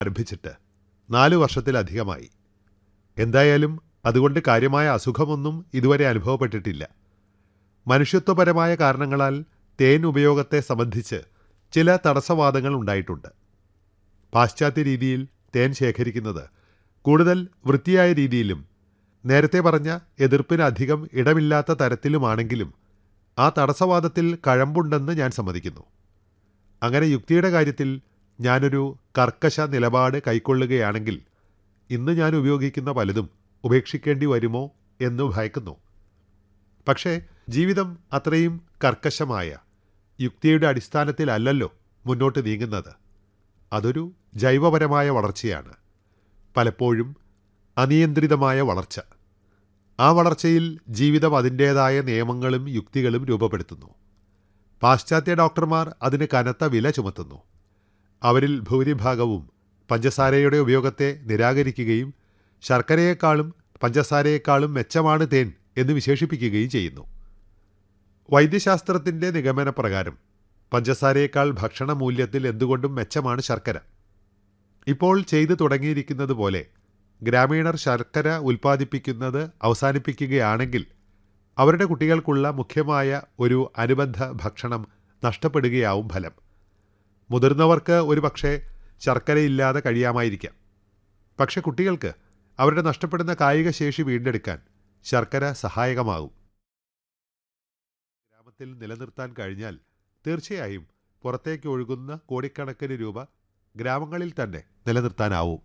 ആരംഭിച്ചിട്ട് നാലു വർഷത്തിലധികമായി എന്തായാലും അതുകൊണ്ട് കാര്യമായ അസുഖമൊന്നും ഇതുവരെ അനുഭവപ്പെട്ടിട്ടില്ല മനുഷ്യത്വപരമായ കാരണങ്ങളാൽ തേൻ ഉപയോഗത്തെ സംബന്ധിച്ച് ചില തടസ്സവാദങ്ങൾ ഉണ്ടായിട്ടുണ്ട് പാശ്ചാത്യ രീതിയിൽ തേൻ ശേഖരിക്കുന്നത് കൂടുതൽ വൃത്തിയായ രീതിയിലും നേരത്തെ പറഞ്ഞ എതിർപ്പിന് അധികം ഇടമില്ലാത്ത തരത്തിലുമാണെങ്കിലും ആ തടസ്സവാദത്തിൽ കഴമ്പുണ്ടെന്ന് ഞാൻ സമ്മതിക്കുന്നു അങ്ങനെ യുക്തിയുടെ കാര്യത്തിൽ ഞാനൊരു കർക്കശ നിലപാട് കൈക്കൊള്ളുകയാണെങ്കിൽ ഇന്ന് ഞാൻ ഉപയോഗിക്കുന്ന പലതും ഉപേക്ഷിക്കേണ്ടി വരുമോ എന്ന് ഭയക്കുന്നു പക്ഷേ ജീവിതം അത്രയും കർക്കശമായ യുക്തിയുടെ അടിസ്ഥാനത്തിലല്ലല്ലോ മുന്നോട്ട് നീങ്ങുന്നത് അതൊരു ജൈവപരമായ വളർച്ചയാണ് പലപ്പോഴും അനിയന്ത്രിതമായ വളർച്ച ആ വളർച്ചയിൽ ജീവിതം അതിൻ്റേതായ നിയമങ്ങളും യുക്തികളും രൂപപ്പെടുത്തുന്നു പാശ്ചാത്യ ഡോക്ടർമാർ അതിന് കനത്ത വില ചുമത്തുന്നു അവരിൽ ഭൂരിഭാഗവും പഞ്ചസാരയുടെ ഉപയോഗത്തെ നിരാകരിക്കുകയും ശർക്കരയേക്കാളും പഞ്ചസാരയേക്കാളും മെച്ചമാണ് തേൻ എന്ന് വിശേഷിപ്പിക്കുകയും ചെയ്യുന്നു വൈദ്യശാസ്ത്രത്തിൻ്റെ നിഗമനപ്രകാരം പഞ്ചസാരയേക്കാൾ ഭക്ഷണ മൂല്യത്തിൽ എന്തുകൊണ്ടും മെച്ചമാണ് ശർക്കര ഇപ്പോൾ ചെയ്തു തുടങ്ങിയിരിക്കുന്നത് പോലെ ഗ്രാമീണർ ശർക്കര ഉൽപ്പാദിപ്പിക്കുന്നത് അവസാനിപ്പിക്കുകയാണെങ്കിൽ അവരുടെ കുട്ടികൾക്കുള്ള മുഖ്യമായ ഒരു അനുബന്ധ ഭക്ഷണം നഷ്ടപ്പെടുകയാവും ഫലം മുതിർന്നവർക്ക് ഒരു പക്ഷേ ശർക്കരയില്ലാതെ കഴിയാമായിരിക്കാം പക്ഷെ കുട്ടികൾക്ക് അവരുടെ നഷ്ടപ്പെടുന്ന കായിക ശേഷി വീണ്ടെടുക്കാൻ ശർക്കര സഹായകമാകും ഗ്രാമത്തിൽ നിലനിർത്താൻ കഴിഞ്ഞാൽ തീർച്ചയായും പുറത്തേക്ക് ഒഴുകുന്ന കോടിക്കണക്കിന് രൂപ ഗ്രാമങ്ങളിൽ തന്നെ നിലനിർത്താനാവും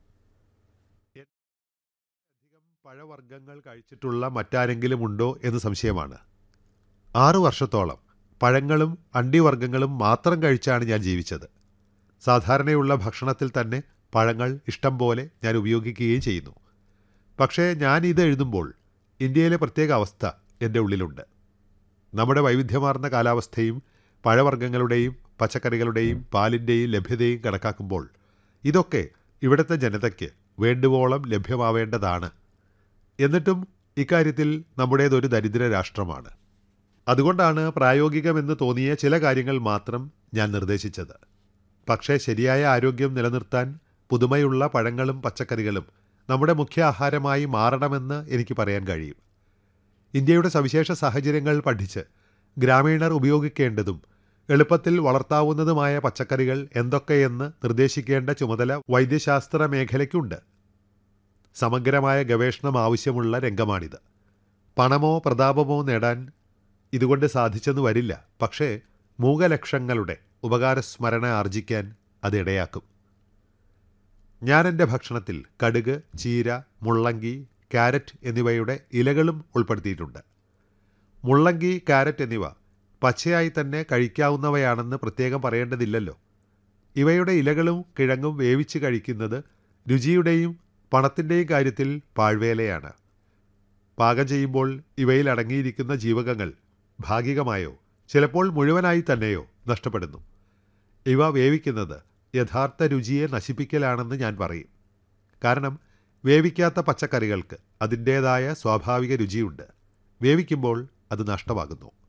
അധികം പഴവർഗ്ഗങ്ങൾ കഴിച്ചിട്ടുള്ള മറ്റാരെങ്കിലും ഉണ്ടോ എന്ന് സംശയമാണ് ആറു വർഷത്തോളം പഴങ്ങളും അണ്ടിവർഗ്ഗങ്ങളും മാത്രം കഴിച്ചാണ് ഞാൻ ജീവിച്ചത് സാധാരണയുള്ള ഭക്ഷണത്തിൽ തന്നെ പഴങ്ങൾ ഇഷ്ടം പോലെ ഞാൻ ഉപയോഗിക്കുകയും ചെയ്യുന്നു പക്ഷേ ഞാൻ ഇത് എഴുതുമ്പോൾ ഇന്ത്യയിലെ പ്രത്യേക അവസ്ഥ എൻ്റെ ഉള്ളിലുണ്ട് നമ്മുടെ വൈവിധ്യമാർന്ന കാലാവസ്ഥയും പഴവർഗ്ഗങ്ങളുടെയും പച്ചക്കറികളുടെയും പാലിൻ്റെയും ലഭ്യതയും കണക്കാക്കുമ്പോൾ ഇതൊക്കെ ഇവിടുത്തെ ജനതയ്ക്ക് വേണ്ടുവോളം ലഭ്യമാവേണ്ടതാണ് എന്നിട്ടും ഇക്കാര്യത്തിൽ നമ്മുടേതൊരു ദരിദ്ര രാഷ്ട്രമാണ് അതുകൊണ്ടാണ് പ്രായോഗികമെന്ന് തോന്നിയ ചില കാര്യങ്ങൾ മാത്രം ഞാൻ നിർദ്ദേശിച്ചത് പക്ഷേ ശരിയായ ആരോഗ്യം നിലനിർത്താൻ പുതുമയുള്ള പഴങ്ങളും പച്ചക്കറികളും നമ്മുടെ മുഖ്യ ആഹാരമായി മാറണമെന്ന് എനിക്ക് പറയാൻ കഴിയും ഇന്ത്യയുടെ സവിശേഷ സാഹചര്യങ്ങൾ പഠിച്ച് ഗ്രാമീണർ ഉപയോഗിക്കേണ്ടതും എളുപ്പത്തിൽ വളർത്താവുന്നതുമായ പച്ചക്കറികൾ എന്തൊക്കെയെന്ന് നിർദ്ദേശിക്കേണ്ട ചുമതല വൈദ്യശാസ്ത്ര മേഖലയ്ക്കുണ്ട് സമഗ്രമായ ഗവേഷണം ആവശ്യമുള്ള രംഗമാണിത് പണമോ പ്രതാപമോ നേടാൻ ഇതുകൊണ്ട് സാധിച്ചെന്ന് വരില്ല പക്ഷേ മൂകലക്ഷങ്ങളുടെ ഉപകാരസ്മരണ ആർജിക്കാൻ അത് ഇടയാക്കും ഞാൻ എൻ്റെ ഭക്ഷണത്തിൽ കടുക് ചീര മുള്ളങ്കി ക്യാരറ്റ് എന്നിവയുടെ ഇലകളും ഉൾപ്പെടുത്തിയിട്ടുണ്ട് മുള്ളങ്കി ക്യാരറ്റ് എന്നിവ പച്ചയായി തന്നെ കഴിക്കാവുന്നവയാണെന്ന് പ്രത്യേകം പറയേണ്ടതില്ലല്ലോ ഇവയുടെ ഇലകളും കിഴങ്ങും വേവിച്ച് കഴിക്കുന്നത് രുചിയുടെയും പണത്തിൻ്റെയും കാര്യത്തിൽ പാഴ്വേലയാണ് പാകം ചെയ്യുമ്പോൾ ഇവയിൽ അടങ്ങിയിരിക്കുന്ന ജീവകങ്ങൾ ഭാഗികമായോ ചിലപ്പോൾ മുഴുവനായി തന്നെയോ നഷ്ടപ്പെടുന്നു ഇവ വേവിക്കുന്നത് യഥാർത്ഥ രുചിയെ നശിപ്പിക്കലാണെന്ന് ഞാൻ പറയും കാരണം വേവിക്കാത്ത പച്ചക്കറികൾക്ക് അതിൻ്റേതായ സ്വാഭാവിക രുചിയുണ്ട് വേവിക്കുമ്പോൾ അത് നഷ്ടമാകുന്നു